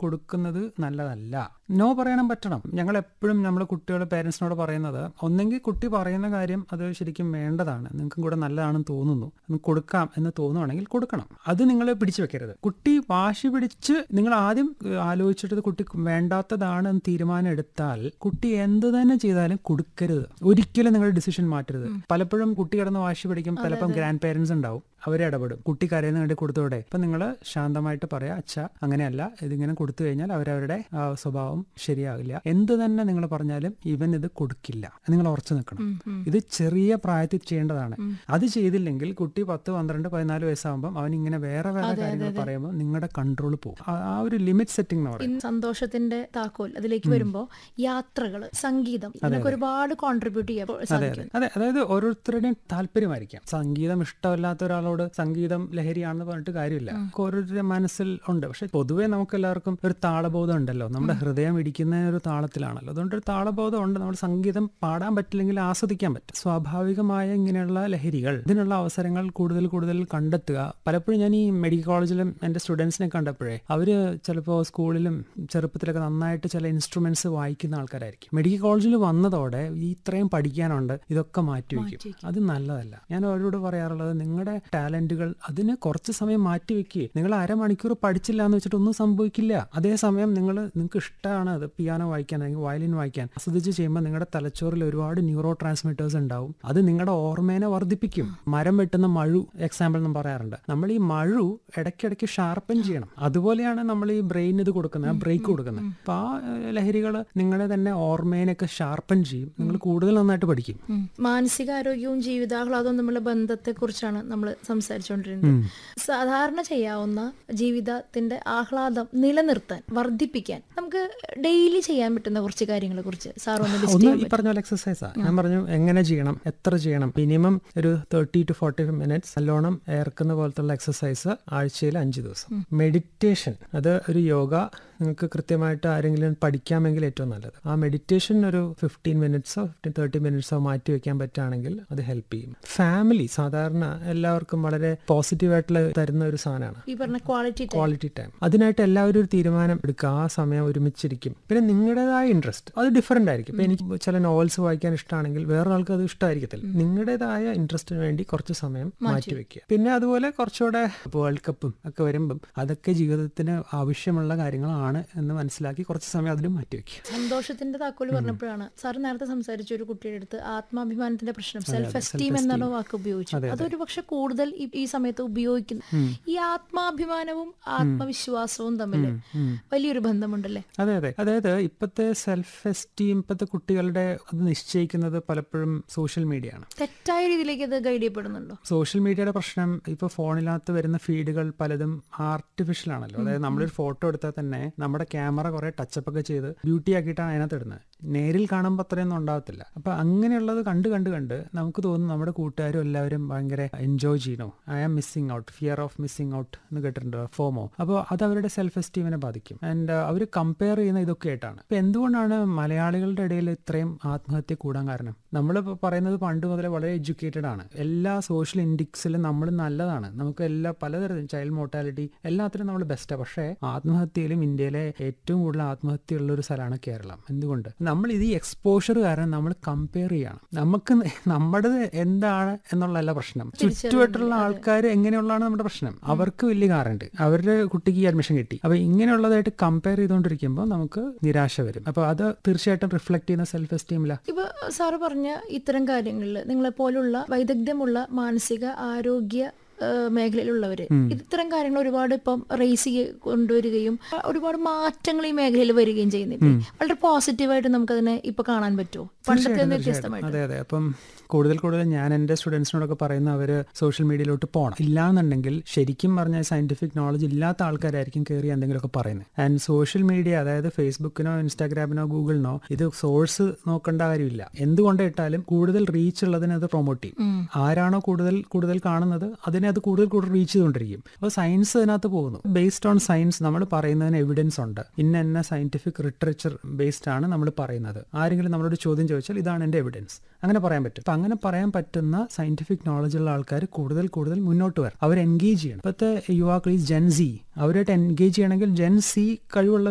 കൊടുക്കുന്നത് നല്ലതല്ല നോ പറയാനും പറ്റണം ഞങ്ങൾ എപ്പോഴും നമ്മൾ കുട്ടികളുടെ പേരൻസിനോട് പറയുന്നത് ഒന്നെങ്കിൽ കുട്ടി പറയുന്ന കാര്യം അത് ശരിക്കും വേണ്ടതാണ് നിങ്ങൾക്കും കൂടെ നല്ലതാണെന്ന് തോന്നുന്നു നമുക്ക് കൊടുക്കാം എന്ന് തോന്നുവാണെങ്കിൽ കൊടുക്കണം അത് നിങ്ങൾ പിടിച്ചു വെക്കരുത് കുട്ടി വാശി പിടിച്ച് നിങ്ങൾ ആദ്യം ഏഹ്, ആലോചിച്ചിട്ട് ഇത് കുട്ടി വേണ്ടാത്തതാണ് എന്ന് തീരുമാനം എടുത്താൽ കുട്ടി എന്ത് തന്നെ ചെയ്താലും കൊടുക്കരുത് ഒരിക്കലും നിങ്ങൾ ഡിസിഷൻ മാറ്റരുത് പലപ്പോഴും കുട്ടി കിടന്ന് വാശി പിടിക്കും പലപ്പം ഗ്രാൻഡ് പേരൻസ് ഉണ്ടാവും അവരെ ഇടപെടും കുട്ടി കരയുന്ന കണ്ടി കൊടുത്തോടെ ഇപ്പൊ നിങ്ങൾ ശാന്തമായിട്ട് പറയാ അച്ഛ അങ്ങനെയല്ല ഇതിങ്ങനെ കൊടുത്തു കഴിഞ്ഞാൽ അവരവരുടെ ആ, സ്വഭാവം ശരിയാകില്ല എന്ത് തന്നെ നിങ്ങൾ പറഞ്ഞാലും ഇവൻ ഇത് കൊടുക്കില്ല നിങ്ങൾ ഉറച്ചു നിൽക്കണം ഇത് ചെറിയ പ്രായത്തിൽ ചെയ്യേണ്ടതാണ് അത് ചെയ്തില്ലെങ്കിൽ കുട്ടി പത്ത് പന്ത്രണ്ട് പതിനാല് വയസ്സാകുമ്പോൾ അവൻ ഇങ്ങനെ വേറെ വേറെ കാര്യങ്ങൾ പറയുമ്പോൾ നിങ്ങളുടെ കൺട്രോൾ പോകും ആ- ആ ഒരു ലിമിറ്റ് സെറ്റിംഗ് എന്ന് പറയും ഇന്ന് സന്തോഷത്തിന്റെ താക്കോൽ അതിലേക്ക് വരുമ്പോ യാത്രകള് സംഗീതം ഇതിനൊക്കെ ഒരുപാട് കോൺട്രിബ്യൂട്ട് ചെയ്യാൻ അതെ സാധിക്കും അതെ അതെ അതായത് ഓരോരുത്തരുടെയും താല്പര്യമായിരിക്കാം സംഗീതം ഇഷ്ടമല്ലാത്ത ഒരാളോട് സംഗീതം ലഹരിയാണെന്ന് പറഞ്ഞിട്ട് കാര്യമില്ല ഓരോരുത്തരുടെ മനസ്സിൽ ഉണ്ട് പക്ഷെ പൊതുവേ നമുക്ക് എല്ലാവർക്കും ഒരു താളബോധം ഉണ്ടല്ലോ നമ്മുടെ ഹൃദയം ഇടിക്കുന്ന ഒരു താളത്തിലാണല്ലോ അതുകൊണ്ട് ഒരു താളബോധം ഉണ്ട് നമ്മുടെ സംഗീതം പാടാൻ പറ്റില്ലെങ്കിൽ ആസ്വദിക്കാൻ പറ്റും സ്വാഭാവികമായ ഇങ്ങനെയുള്ള ലഹരികൾ ഇതിനുള്ള അവസരങ്ങൾ കൂടുതൽ കൂടുതൽ കണ്ടെത്തുക പലപ്പോഴും ഞാൻ ഈ മെഡിക്കൽ കോളേജിലും എൻ്റെ സ്റ്റുഡൻസിനെ കണ്ടപ്പോഴേ അവര് ചിലപ്പോൾ സ്കൂളിലും ചെറുപ്പത്തിലൊക്കെ നന്നായിട്ട് ചില ഇൻസ്ട്രുമെന്റ്സ് വായിക്കുന്ന ആൾക്കാരായിരിക്കും മെഡിക്കൽ കോളേജിൽ വന്നതോടെ ഈ ഇത്രയും പഠിക്കാനുണ്ട് ഇതൊക്കെ മാറ്റിവെക്കും അത് നല്ലതല്ല ഞാൻ അവരോട് പറയാറുള്ളത് നിങ്ങളുടെ ടാലന്റുകൾ അതിന് കുറച്ച് സമയം മാറ്റിവെക്കുക നിങ്ങൾ അരമണിക്കൂർ പഠിച്ചില്ല എന്ന് വെച്ചിട്ട് ഒന്നും സംഭവിക്കില്ല അതേസമയം നിങ്ങൾ നിങ്ങൾക്ക് ഇഷ്ടമാണ് അത് പിയാനോ വായിക്കാൻ അല്ലെങ്കിൽ വയലിൻ വായിക്കാൻ ആസ്വദിച്ച് ചെയ്യുമ്പോൾ നിങ്ങളുടെ തലച്ചോറിൽ ഒരുപാട് ന്യൂറോ ട്രാൻസ്മിറ്റേഴ്സ് ഉണ്ടാവും അത് നിങ്ങളുടെ ഓർമ്മേനെ വർദ്ധിപ്പിക്കും മരം വെട്ടുന്ന മഴു എക്സാമ്പിൾ എന്ന് പറയാറുണ്ട് നമ്മൾ ഈ മഴു ഇടയ്ക്കിടയ്ക്ക് ഷാർപ്പൻ ചെയ്യണം അതുപോലെയാണ് നമ്മൾ ഈ ബ്രെയിൻ ഇത് കൊടുക്കുന്നത് ബ്രേക്ക് കൊടുക്കുന്നത് അപ്പൊ ആ ലഹരികൾ നിങ്ങളെ തന്നെ ഓർമ്മേനൊക്കെ ഷാർപ്പൻ ചെയ്യും നിങ്ങൾ കൂടുതൽ നന്നായിട്ട് പഠിക്കും ഉം. മാനസികാരോഗ്യവും ജീവിതാഹ്ലാദവും തമ്മിലുള്ള ബന്ധത്തെ കുറിച്ചാണ് നമ്മൾ സംസാരിച്ചുകൊണ്ടിരുന്നത് സാധാരണ ചെയ്യാവുന്ന ജീവിതത്തിന്റെ ആഹ്ലാദം നിലനിർത്താൻ വർദ്ധിപ്പിക്കാൻ നമുക്ക് ഡെയിലി ചെയ്യാൻ പറ്റുന്ന കുറച്ച് കാര്യങ്ങളെ കുറിച്ച് സാർ ഒന്ന് ലിസ്റ്റ് ഒന്ന് ചെയ്യാൻ ഈ പറഞ്ഞ പോലെ എക്സസൈസാ ഞാൻ പറഞ്ഞു എങ്ങനെ ചെയ്യണം എത്ര ചെയ്യണം മിനിമം ഒരു തേർട്ടി ടു ഫോർട്ടി മിനിറ്റ്സ് നല്ലോണം ഏർക്കുന്ന പോലത്തുള്ള എക്സസൈസ് ആഴ്ചയിൽ അഞ്ച് ദിവസം മെഡിറ്റേഷൻ അത് ഒരു യോഗ നിങ്ങൾക്ക് കൃത്യമായിട്ട് ആരെങ്കിലും പഠിക്കാമെങ്കിൽ ഏറ്റവും നല്ലത് ആ മെഡിറ്റേഷൻ ഒരു ഫിഫ്റ്റീൻ മിനിറ്റ്സോ ഫിഫ്റ്റീൻ തേർട്ടി മിനിറ്റ്സോ മാറ്റി വെക്കാൻ പറ്റുകയാണെങ്കിൽ അത് ഹെൽപ്പ് ചെയ്യും ഫാമിലി സാധാരണ എല്ലാവർക്കും വളരെ പോസിറ്റീവായിട്ടുള്ള തരുന്ന ഒരു സാധനമാണ് ഈ പറഞ്ഞ ക്വാളിറ്റി ക്വാളിറ്റി ടൈം അതിനായിട്ട് എല്ലാവരും ഒരു തീരുമാനം എടുക്കുക ആ സമയം ഒരുമിച്ചിരിക്കും പിന്നെ നിങ്ങളുടേതായ ഇൻട്രസ്റ്റ് അത് ഡിഫറെന്റ് ആയിരിക്കും ഇപ്പൊ എനിക്ക് ചില നോവൽസ് വായിക്കാൻ ഇഷ്ടമാണെങ്കിൽ വേറൊരാൾക്ക് അത് ഇഷ്ടമായിരിക്കത്തില്ല നിങ്ങളുടേതായ ഇൻട്രസ്റ്റിന് വേണ്ടി കുറച്ച് സമയം മാറ്റി വെക്കുക പിന്നെ അതുപോലെ കുറച്ചുകൂടെ വേൾഡ് കപ്പും ഒക്കെ വരുമ്പം അതൊക്കെ ജീവിതത്തിന് ആവശ്യമുള്ള കാര്യങ്ങളാണ് എന്ന് മനസ്സിലാക്കി കുറച്ച് സമയം അതിനും മാറ്റി വെക്കുക സന്തോഷത്തിന്റെ താക്കോല് പറഞ്ഞപ്പോഴാണ് സാർ നേരത്തെ സംസാരിച്ച ഒരു കുട്ടിയുടെ അടുത്ത് ആത്മാഭിമാനത്തിന്റെ പ്രശ്നം സെൽഫ് എസ്റ്റീം എന്നുള്ള വാക്ക് ഉപയോഗിച്ചു അതൊരു പക്ഷെ കൂടുതൽ ഈ- ഈ സമയത്ത് ഉപയോഗിക്കുന്നു ഈ ആത്മാഭിമാനവും ആത്മവിശ്വാസവും തമ്മിൽ വലിയൊരു ബന്ധമുണ്ടല്ലേ അതെ അതെ അതായത് ഇപ്പോഴത്തെ സെൽഫ് എസ്റ്റീം ഇപ്പോഴത്തെ കുട്ടികളുടെ അത് നിശ്ചയിക്കുന്നത് പലപ്പോഴും സോഷ്യൽ മീഡിയ ആണ് തെറ്റായ രീതിയിലേക്ക് അത് ഗൈഡ് ചെയ്യപ്പെടുന്നുണ്ടോ സോഷ്യൽ മീഡിയയുടെ പ്രശ്നം ഇപ്പൊ ഫോണിനകത്ത് വരുന്ന ഫീഡുകൾ പലതും ആർട്ടിഫിഷ്യൽ ആണല്ലോ അതായത് നമ്മളൊരു ഫോട്ടോ എടുത്താൽ തന്നെ നമ്മുടെ ക്യാമറ കുറെ ടച്ചപ്പ് ഒക്കെ ചെയ്ത് ബ്യൂട്ടി ആക്കിയിട്ടാണ് അതിനകത്ത് ഇടുന്നത് നേരിൽ കാണുമ്പോൾ അത്രയൊന്നും ഉണ്ടാവത്തില്ല അപ്പൊ അങ്ങനെയുള്ളത് കണ്ട് കണ്ട് കണ്ട് നമുക്ക് തോന്നും നമ്മുടെ കൂട്ടുകാരും എല്ലാവരും ഭയങ്കര എൻജോയ് ചെയ്യണോ I am missing out fear of missing out എന്ന് കേട്ടിട്ടുണ്ടോ ഫോമോ അപ്പോൾ അത് അവരുടെ സെൽഫ് എസ്റ്റീമിനെ ബാധിക്കും ആൻഡ് അവർ കമ്പയർ ചെയ്യുന്ന ഇതൊക്കെ ആയിട്ടാണ് ഇപ്പൊ എന്തുകൊണ്ടാണ് മലയാളികളുടെ ഇടയിൽ ഇത്രയും ആത്മഹത്യ കൂടാൻ കാരണം നമ്മൾ പറയുന്നത് പണ്ട് മുതലേ വളരെ എഡ്യൂക്കേറ്റഡ് ആണ് എല്ലാ സോഷ്യൽ ഇൻഡിക്സിലും നമ്മൾ നല്ലതാണ് നമുക്ക് എല്ലാ പലതരം ചൈൽഡ് മോർട്ടാലിറ്റി എല്ലാത്തിലും നമ്മൾ ബെസ്റ്റാണ് പക്ഷേ ആത്മഹത്യയിലും ഇന്ത്യയിലെ ഏറ്റവും കൂടുതൽ ആത്മഹത്യ ഉള്ള ഒരു സ്ഥലമാണ് കേരളം എന്തുകൊണ്ട് നമ്മൾ ഇത് ഈ എക്സ്പോഷർ കാരണം നമ്മൾ കമ്പയർ ചെയ്യണം നമുക്ക് നമ്മുടെ എന്താണ് എന്നുള്ളതല്ല പ്രശ്നം ചുറ്റുവട്ടുള്ള ആൾക്കാർ എങ്ങനെയുള്ളതാണ് നമ്മുടെ പ്രശ്നം അവർക്ക് വലിയ കാറുണ്ട് അവരുടെ കുട്ടിക്ക് ഈ അഡ്മിഷൻ കിട്ടി അപ്പൊ ഇങ്ങനെയുള്ളതായിട്ട് കമ്പയർ ചെയ്തുകൊണ്ടിരിക്കുമ്പോൾ നമുക്ക് നിരാശ വരും അപ്പൊ അത് തീർച്ചയായിട്ടും റിഫ്ലക്ട് ചെയ്യുന്ന സെൽഫ് എസ്റ്റീമില്ല ഇപ്പൊ സാറ് പറഞ്ഞ ഇത്തരം കാര്യങ്ങളിൽ നിങ്ങളെ പോലുള്ള വൈദഗ്ധ്യമുള്ള മാനസിക ആരോഗ്യ ആ, മേഖലയിലുള്ളവര് ഇത്തരം കാര്യങ്ങൾ ഒരുപാട് ഇപ്പം റേസ് കൊണ്ടുവരികയും ആ, ഒരുപാട് മാറ്റങ്ങൾ ഈ മേഖലയിൽ വരികയും ചെയ്യുന്നില്ലേ വളരെ പോസിറ്റീവായിട്ട് നമുക്കതിനെ ഇപ്പൊ കാണാൻ പറ്റുമോ പണ്ടത്തെ നിന്ന് വ്യത്യസ്തമായിട്ട് അതെ അതെ അപ്പം കൂടുതൽ കൂടുതൽ ഞാൻ എൻ്റെ സ്റ്റുഡൻസിനോടൊക്കെ പറയുന്ന അവര് സോഷ്യൽ മീഡിയയിലോട്ട് പോകണം ഇല്ലാന്നുണ്ടെങ്കിൽ ശരിക്കും പറഞ്ഞാൽ സയന്റിഫിക് നോളജ് ഇല്ലാത്ത ആൾക്കാരായിരിക്കും കയറി എന്തെങ്കിലുമൊക്കെ പറയുന്നത് ആൻഡ് സോഷ്യൽ മീഡിയ അതായത് ഫേസ്ബുക്കിനോ ഇൻസ്റ്റാഗ്രാമിനോ ഗൂഗിളിനോ ഇത് സോഴ്സ് നോക്കേണ്ട കാര്യമില്ല എന്തുകൊണ്ട് ഇട്ടാലും കൂടുതൽ റീച്ച് ഉള്ളതിനെ അത് പ്രൊമോട്ട് ചെയ്യും ആരാണോ കൂടുതൽ കൂടുതൽ കാണുന്നത് അതിനെ അത് കൂടുതൽ കൂടുതൽ റീച്ച് ചെയ്തുകൊണ്ടിരിക്കും അപ്പോൾ സയൻസ് അതിനകത്ത് പോകുന്നു ബേസ്ഡ് ഓൺ സയൻസ് നമ്മൾ പറയുന്നതിന് എവിഡൻസ് ഉണ്ട് ഇന്ന എന്ന സയന്റിഫിക് ലിറ്ററേച്ചർ ബേസ്ഡ് ആണ് നമ്മൾ പറയുന്നത് ആരെങ്കിലും നമ്മളോട് ചോദ്യം ചോദിച്ചാൽ ഇതാണ് എൻ്റെ എവിഡൻസ് അങ്ങനെ പറയാൻ പറ്റും അപ്പൊ അങ്ങനെ പറയാൻ പറ്റുന്ന സയന്റിഫിക് നോളജ് ഉള്ള ആൾക്കാർ കൂടുതൽ കൂടുതൽ മുന്നോട്ട് വരും അവർ എൻഗേജ് ചെയ്യണം ഇപ്പോഴത്തെ യുവാക്കൾ ഈ ജെൻ സി അവരായിട്ട് എൻഗേജ് ചെയ്യണമെങ്കിൽ ജെൻ സി കഴിവുള്ള